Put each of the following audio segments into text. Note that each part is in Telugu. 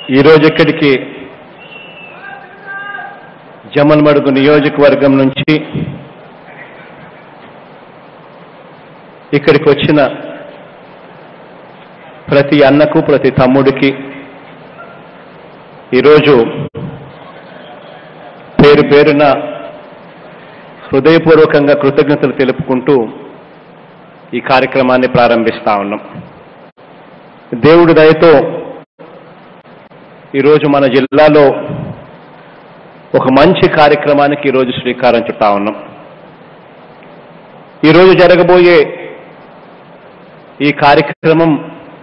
ఈరోజు ఇక్కడికి జమల్మడుగు నియోజకవర్గం నుంచి ఇక్కడికి వచ్చిన ప్రతి అన్నకు ప్రతి తమ్ముడికి ఈరోజు పేరు పేరున హృదయపూర్వకంగా కృతజ్ఞతలు తెలుపుకుంటూ ఈ కార్యక్రమాన్ని ప్రారంభిస్తా ఉన్నాం దేవుడి దయతో ఈరోజు మన జిల్లాలో ఒక మంచి కార్యక్రమానికి ఈరోజు శ్రీకారం చుట్టా ఉన్నాం ఈరోజు జరగబోయే ఈ కార్యక్రమం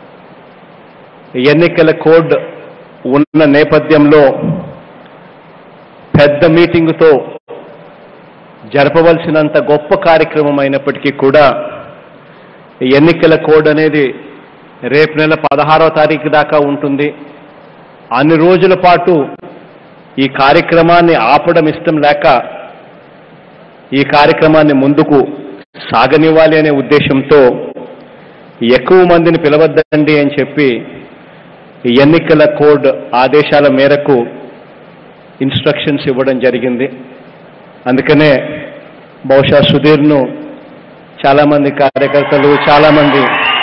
ఎన్నికల కోడ్ ఉన్న నేపథ్యంలో పెద్ద మీటింగుతో జరపవలసినంత గొప్ప కార్యక్రమం అయినప్పటికీ కూడా ఎన్నికల కోడ్ అనేది రేపు నెల పదహారవ తారీఖు దాకా ఉంటుంది అన్ని రోజుల పాటు ఈ కార్యక్రమాన్ని ఆపడం ఇష్టం లేక ఈ కార్యక్రమాన్ని ముందుకు సాగనివ్వాలి అనే ఉద్దేశంతో ఎక్కువ మందిని పిలవద్దండి అని చెప్పి ఎన్నికల కోడ్ ఆదేశాల మేరకు ఇన్స్ట్రక్షన్స్ ఇవ్వడం జరిగింది అందుకనే బహుశా సుధీర్ను చాలామంది కార్యకర్తలు చాలామంది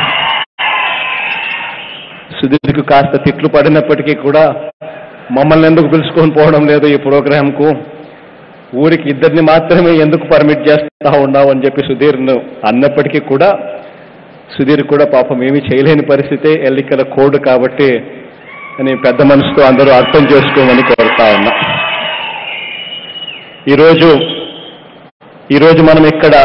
సుధీర్కు కాస్త తిట్లు పడినప్పటికీ కూడా మమ్మల్ని ఎందుకు పిలుచుకొని పోవడం లేదు ఈ ప్రోగ్రాంకు ఊరికి ఇద్దరిని మాత్రమే ఎందుకు పర్మిట్ చేస్తా ఉన్నావు అని చెప్పి సుధీర్ను అన్నప్పటికీ కూడా సుధీర్ కూడా పాపం ఏమీ చేయలేని పరిస్థితే ఎన్నికల కోడ్ కాబట్టి అని పెద్ద మనసుతో అందరూ అర్థం చేసుకోమని కోరుతా ఉన్నా ఈరోజు ఈరోజు మనం ఇక్కడ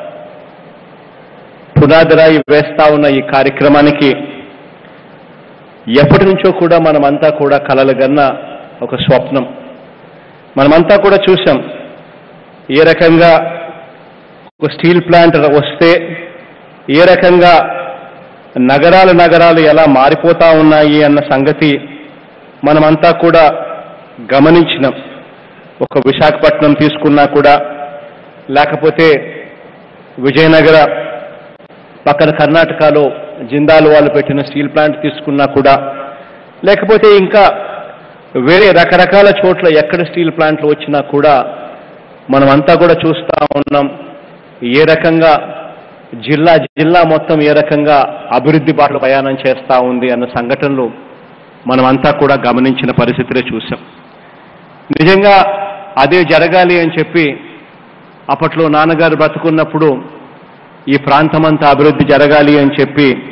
పునాదిరాయి వేస్తా ఉన్న ఈ కార్యక్రమానికి ఎప్పటి నుంచో కూడా మనమంతా కూడా కలలుగన్న ఒక స్వప్నం మనమంతా కూడా చూసాం ఏ రకంగా ఒక స్టీల్ ప్లాంట్ వస్తే ఏ రకంగా నగరాలు నగరాలు ఎలా మారిపోతా ఉన్నాయి అన్న సంగతి మనమంతా కూడా గమనించినాం ఒక విశాఖపట్నం తీసుకున్నా కూడా లేకపోతే విజయనగర పక్కన కర్ణాటకలో జిందాల్ వాళ్ళు పెట్టిన స్టీల్ ప్లాంట్ తీసుకున్నా కూడా లేకపోతే ఇంకా వేరే రకరకాల చోట్ల ఎక్కడ స్టీల్ ప్లాంట్లు వచ్చినా కూడా మనమంతా కూడా చూస్తూ ఉన్నాం ఏ రకంగా జిల్లా జిల్లా మొత్తం ఏ రకంగా అభివృద్ధి బాటలో ప్రయాణం చేస్తూ ఉంది అన్న సంఘటనలు మనమంతా కూడా గమనించిన పరిస్థితులే చూసాం నిజంగా అదే జరగాలి అని చెప్పి అప్పట్లో నాన్నగారు బ్రతుకున్నప్పుడు ఈ ప్రాంతమంతా అభివృద్ధి జరగాలి అని చెప్పి